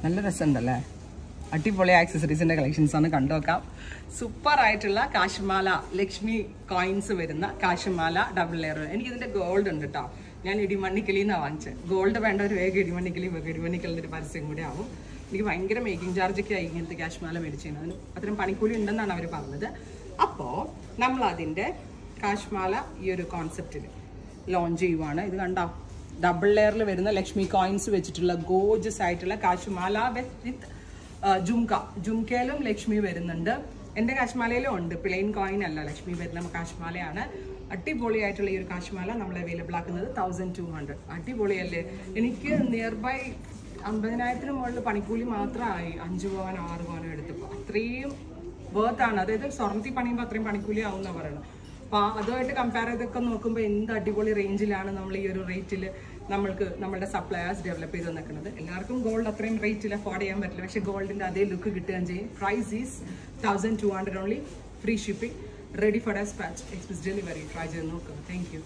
നല്ല രസമുണ്ടല്ലേ അടിപൊളി ആക്സസറീസിന്റെ കളക്ഷൻസ് ആണ് കണ്ടുവെക്കാം സൂപ്പർ ആയിട്ടുള്ള കാശ്മാല ലക്ഷ്മി കോയിൻസ് വരുന്ന കാശ്മാല ഡബിൾ ലെയർ എനിക്ക് ഇതിന്റെ ഗോൾഡ് ഉണ്ട് കേട്ടോ ഞാൻ ഇടിമണ്ണിക്കലിൽ നിന്നാണ് വാങ്ങിച്ചത് ഗോൾഡ് വേണ്ട ഒരു വേഗം ഇടിമണ്ണിക്കലി വേഗം ഇടിമണ്ണിക്കലിന്റെ ഒരു പരസ്യം കൂടി ആവും എനിക്ക് ഭയങ്കര മേക്കിംഗ് ചാർജ് ഒക്കെ ആയി ഇങ്ങനത്തെ കാശ്മാല മേടിച്ചതിന് അതിന് അത്രയും പണിക്കൂലി ഉണ്ടെന്നാണ് അവർ പറഞ്ഞത് അപ്പോൾ നമ്മൾ അതിന്റെ കാശ്മാല ഈ ഒരു കോൺസെപ്റ്റിൽ ലോഞ്ച് ചെയ്യുവാണ് ഇത് കണ്ടോ ഡബിൾ ലെയറിൽ വരുന്ന ലക്ഷ്മി കോയിൻസ് വെച്ചിട്ടുള്ള ഗോജസ് ആയിട്ടുള്ള കാശുമാല വിത്ത് ജുംക ജുംകയിലും ലക്ഷ്മി വരുന്നുണ്ട് എൻ്റെ കാശ്മാലയിലും ഉണ്ട് പ്ലെയിൻ കോയിൻ അല്ല ലക്ഷ്മി വരുന്ന കാശ്മാലയാണ് അടിപൊളിയായിട്ടുള്ള ഈ ഒരു കാശ്മാല നമ്മൾ അവൈലബിൾ ആക്കുന്നത് തൗസൻഡ് ടു ഹൺഡ്രഡ് അടിപൊളിയല്ലേ എനിക്ക് നിയർ ബൈ അമ്പതിനായിരത്തിന് മുകളിൽ പണിക്കൂലി മാത്രമായി അഞ്ച് പവനോ ആറ് പവനോ എടുത്തപ്പോൾ അത്രയും വേർത്ത് ആണ് അതായത് സ്വർണ്ണത്തിൽ പണിയുമ്പോൾ അത്രയും പണിക്കൂലി ആവും എന്നാണ് പറയുന്നത് അപ്പോൾ അതുമായിട്ട് കമ്പയർ ചെയ്തൊക്കെ നോക്കുമ്പോൾ എന്ത് അടിപൊളി റേഞ്ചിലാണ് നമ്മൾ ഈ ഒരു റേറ്റിൽ നമ്മൾക്ക് നമ്മുടെ സപ്ലയേഴ്സ് ഡെവലപ്പ് ചെയ്ത് നിൽക്കുന്നത് എല്ലാവർക്കും ഗോൾഡ് അത്രയും റേറ്റിൽ അഫോർഡ് ചെയ്യാൻ പറ്റില്ല പക്ഷേ ഗോൾഡിൻ്റെ അതേ ലുക്ക് കിട്ടുകയും ചെയ്യും price is thousand two hundred only free shipping ready for despatch express delivery try ചെയ്ത് നോക്കുക താങ്ക് യു